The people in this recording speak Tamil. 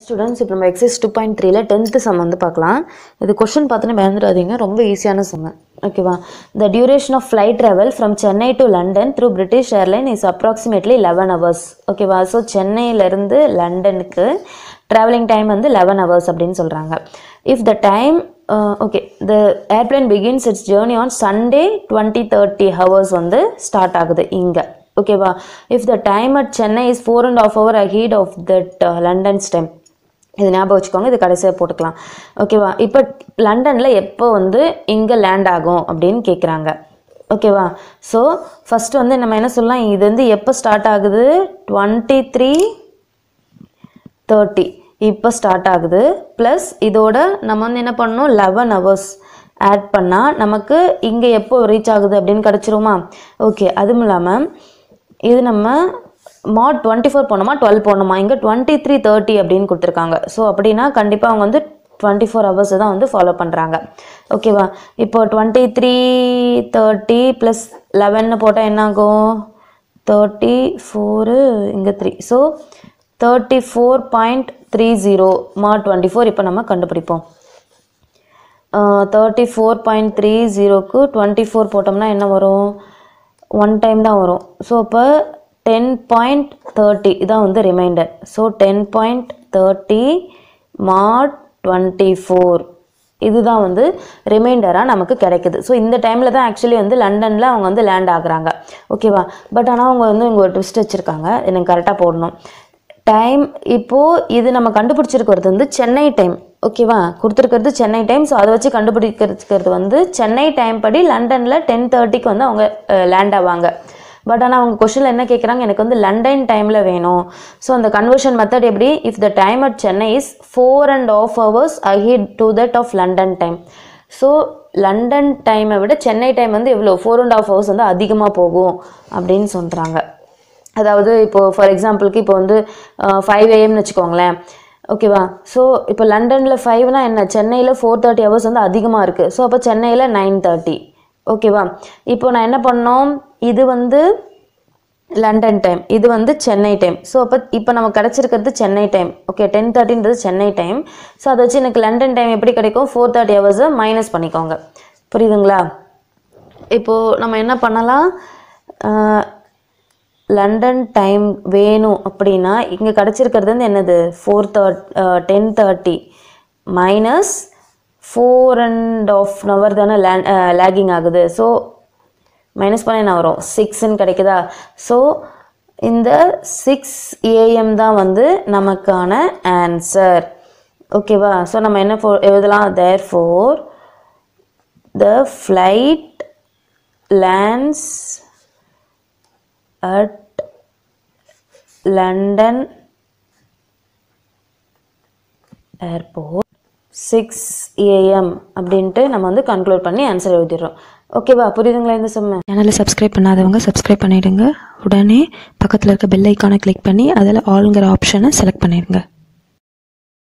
ஸ்டூடெண்ட்ஸ் இப்போ நம்ம எக்ஸைஸ் டூ பாயிண்ட் த்ரீல டென்த்து சம் வந்து பார்க்கலாம் இது கொஷின் பார்த்துன்னு பயந்துடாதீங்க ரொம்ப ஈஸியான சம் ஓகேவா the duration of flight travel from Chennai to London through British airline is approximately eleven hours ஓகேவா ஸோ சென்னையிலேருந்து லண்டனுக்கு ட்ராவலிங் டைம் வந்து லெவன் ஹவர்ஸ் அப்படின்னு சொல்கிறாங்க if the time okay the airplane begins its journey on Sunday twenty thirty hours வந்து ஸ்டார்ட் ஆகுது இங்கே ஓகேவா if the time at Chennai is four and half hour ahead of that London's time இது ஞாபகம் வச்சுக்கோங்க இது கடைசியாக போட்டுக்கலாம் ஓகேவா இப்போ லண்டனில் எப்போ வந்து இங்கே லேண்ட் ஆகும் அப்படின்னு கேட்குறாங்க ஓகேவா ஸோ ஃபஸ்ட்டு வந்து நம்ம என்ன சொல்லலாம் இது வந்து எப்போ ஸ்டார்ட் ஆகுது டுவெண்ட்டி த்ரீ தேர்ட்டி இப்போ ஸ்டார்ட் ஆகுது ப்ளஸ் இதோட நம்ம வந்து என்ன பண்ணணும் லெவன் ஹவர்ஸ் ஆட் பண்ணால் நமக்கு இங்கே எப்போ ரீச் ஆகுது அப்படின்னு கிடச்சிருமா ஓகே அதுவும் இல்லாமல் இது நம்ம மாட் டுவெண்ட்டி ஃபோர் போனோமா டுவெல் போனோமா இங்கே டுவெண்ட்டி த்ரீ தேர்ட்டி அப்படின்னு கொடுத்துருக்காங்க ஸோ அப்படின்னா கண்டிப்பாக அவங்க வந்து டுவெண்ட்டி ஃபோர் ஹவர்ஸ் தான் வந்து ஃபாலோ பண்ணுறாங்க ஓகேவா இப்போ டுவெண்ட்டி த்ரீ தேர்ட்டி ப்ளஸ் லெவன்னு போட்டால் என்ன ஆகும் தேர்ட்டி ஃபோரு இங்கே three so thirty four point three zero மா டுவெண்ட்டி ஃபோர் இப்போ நம்ம கண்டுபிடிப்போம் தேர்ட்டி ஃபோர் பாயிண்ட் த்ரீ ஜீரோக்கு டுவெண்ட்டி ஃபோர் போட்டோம்னா என்ன வரும் ஒன் டைம் தான் வரும் ஸோ அப்போ டென் பாயிண்ட் தேர்ட்டி இதான் வந்து reminder so ten point thirty mod twenty four இதுதான் வந்து ரிமைண்டராக நமக்கு கிடைக்குது ஸோ இந்த டைமில் தான் ஆக்சுவலி வந்து லண்டனில் அவங்க வந்து லேண்ட் ஆகுறாங்க ஓகேவா பட் ஆனால் அவங்க வந்து இங்கே ஒரு ட்விஸ்ட் வச்சுருக்காங்க எனக்கு கரெக்டாக போடணும் டைம் இப்போது இது நம்ம கண்டுபிடிச்சிருக்கிறது வந்து சென்னை டைம் ஓகேவா கொடுத்துருக்கிறது சென்னை டைம் ஸோ அதை வச்சு கண்டுபிடிக்கிறது வந்து சென்னை டைம் படி லண்டனில் டென் தேர்ட்டிக்கு வந்து அவங்க லேண்ட் ஆவாங்க பட் ஆனால் அவங்க கொஷனில் என்ன கேட்குறாங்க எனக்கு வந்து லண்டன் டைமில் வேணும் ஸோ அந்த கன்வர்ஷன் மெத்தட் எப்படி if the time at Chennai is four and half hours ahead to that of London time so London டைமை விட சென்னை டைம் வந்து எவ்வளோ ஃபோர் அண்ட் ஆஃப் ஹவர்ஸ் வந்து அதிகமாக போகும் அப்படின்னு சொல்கிறாங்க அதாவது இப்போது ஃபார் எக்ஸாம்பிளுக்கு இப்போ வந்து ஃபைவ் ஏஎம்னு வச்சுக்கோங்களேன் ஓகேவா ஸோ இப்போ லண்டனில் ஃபைவ்னா என்ன சென்னையில் ஃபோர் தேர்ட்டி ஹவர்ஸ் வந்து அதிகமாக இருக்குது ஸோ அப்போ சென்னையில் நைன் தேர்ட்டி ஓகேவா இப்போ நான் என்ன பண்ணோம் இது வந்து லண்டன் டைம் இது வந்து சென்னை டைம் ஸோ அப்போ இப்போ நமக்கு கிடச்சிருக்கிறது சென்னை டைம் ஓகே டென் தேர்ட்டின்றது சென்னை டைம் ஸோ அதை வச்சு எனக்கு லண்டன் டைம் எப்படி கிடைக்கும் ஃபோர் தேர்ட்டி ஹவர்ஸை மைனஸ் பண்ணிக்கோங்க புரியுதுங்களா இப்போது நம்ம என்ன பண்ணலாம் லண்டன் டைம் வேணும் அப்படின்னா இங்கே கிடச்சிருக்கிறது வந்து என்னது four third ten thirty minus four and half hour தானே லேண்ட் லேகிங் ஆகுது ஸோ மைனஸ் பண்ண என்ன வரும் சிக்ஸ்ன்னு கிடைக்குதா ஸோ இந்த சிக்ஸ் ஏஎம் தான் வந்து நமக்கான ஆன்சர் ஓகேவா ஸோ நம்ம என்ன ஃபோ எழுதலாம் therefore the flight lands at London airport six AM அப்படின்ட்டு நம்ம வந்து கன்க்ளூட் பண்ணி ஆன்சர் எழுதிடுறோம் ஓகேவா புரியுதுங்களா இந்த செம்ம சேனலை சப்ஸ்கிரைப் பண்ணாதவங்க சப்ஸ்கிரைப் பண்ணிடுங்க உடனே பக்கத்தில் இருக்க பெல் ஐக்கானை கிளிக் பண்ணி அதில் ஆளுங்கிற ஆப்ஷனை செலக்ட் பண்ணிடுங்க